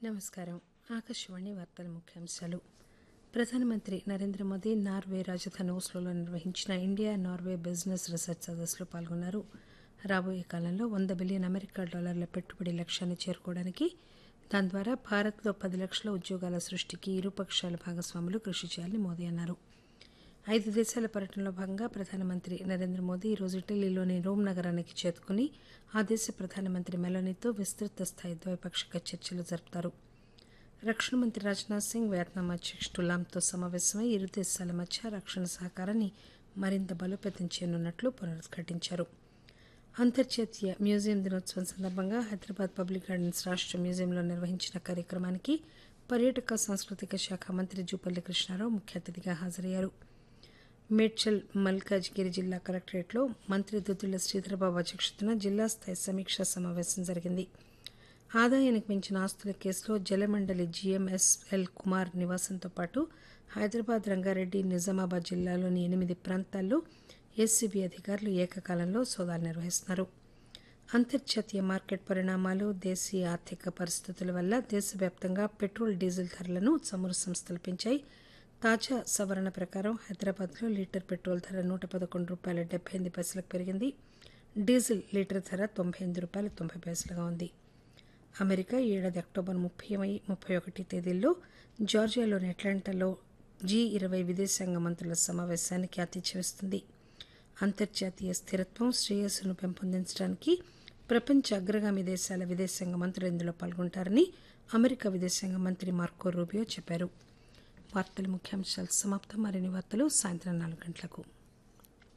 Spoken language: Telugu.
నమస్కారం ఆకాశవాణి వార్తల ముఖ్యాంశాలు ప్రధానమంత్రి నరేంద్ర మోదీ నార్వే రాజధాని ఓస్లోలో నిర్వహించిన ఇండియా నార్వే బిజినెస్ రీసెర్చ్ సదస్సులో పాల్గొన్నారు రాబోయే కాలంలో వంద బిలియన్ అమెరికా డాలర్ల పెట్టుబడి లక్ష్యాన్ని చేరుకోవడానికి దాని ద్వారా భారత్లో పది లక్షల ఉద్యోగాల సృష్టికి ఇరుపక్షాల భాగస్వాములు కృషి చేయాలని మోదీ అన్నారు ఐదు దేశాల పర్యటనలో భాగంగా ప్రధానమంత్రి నరేంద్ర మోదీ ఈరోజు ఇటలీలోని రోమ్ నగరానికి చేరుకుని ఆ దేశ ప్రధానమంత్రి మెలోనీతో విస్తృత స్థాయి ద్వైపాక్షిక చర్చలు జరుపుతారు రక్షణ మంత్రి రాజ్నాథ్ సింగ్ వియత్నాం అధ్యక్షుడు లామ్తో సమావేశమై ఇరు దేశాల మధ్య రక్షణ సహకారాన్ని మరింత బలోపేతం చేయనున్నట్లు పునరుద్ఘాటించారు అంతర్జాతీయ మ్యూజియం దినోత్సవం సందర్భంగా హైదరాబాద్ పబ్లిక్ గార్డెన్స్ రాష్ట్ర మ్యూజియంలో నిర్వహించిన కార్యక్రమానికి పర్యాటక సాంస్కృతిక శాఖ మంత్రి జూపల్లి కృష్ణారావు ముఖ్య అతిథిగా హాజరయ్యారు మేడ్చల్ మల్కాజ్గిరి జిల్లా కలెక్టరేట్లో మంత్రి దుద్దుల శ్రీధరబాబు అధ్యక్షతన జిల్లా స్థాయి సమీక్షా సమావేశం జరిగింది ఆదాయానికి మించిన ఆస్తుల కేసులో జలమండలి జీఎంఎస్ఎల్ కుమార్ నివాసంతో పాటు హైదరాబాద్ రంగారెడ్డి నిజామాబాద్ జిల్లాలోని ఎనిమిది ప్రాంతాల్లో ఏసీబీ అధికారులు ఏకకాలంలో సోదాలు నిర్వహిస్తున్నారు అంతర్జాతీయ మార్కెట్ పరిణామాలు దేశీయ ఆర్థిక పరిస్థితుల వల్ల దేశవ్యాప్తంగా పెట్రోల్ డీజిల్ ధరలను చమురు సంస్థలు పెంచాయి తాజా సవరణ ప్రకారం హైదరాబాద్లో లీటర్ పెట్రోల్ ధర నూట పదకొండు రూపాయల డెబ్బై ఎనిమిది పైసలకు పెరిగింది డీజిల్ లీటర్ ధర తొంభై ఎనిమిది రూపాయల తొంభై పైసలుగా ఉంది అమెరికా ఈ ఏడాది అక్టోబర్ ముప్పై ముప్పై ఒకటి తేదీల్లో జార్జియాలోని అట్లాంటాలో జీ ఇరవై విదేశాంగ మంత్రుల సమావేశానికి ఆతిథ్యమిస్తుంది అంతర్జాతీయ స్థిరత్వం శ్రేయస్సును పెంపొందించడానికి ప్రపంచ అగ్రగామి దేశాల విదేశాంగ మంత్రులు ఇందులో పాల్గొంటారని అమెరికా విదేశాంగ మంత్రి మార్కో రూబియో చెప్పారు వార్తల ముఖ్యాంశాలు సమాప్తం మరిన్ని వార్తలు సాయంత్రం నాలుగు గంటలకు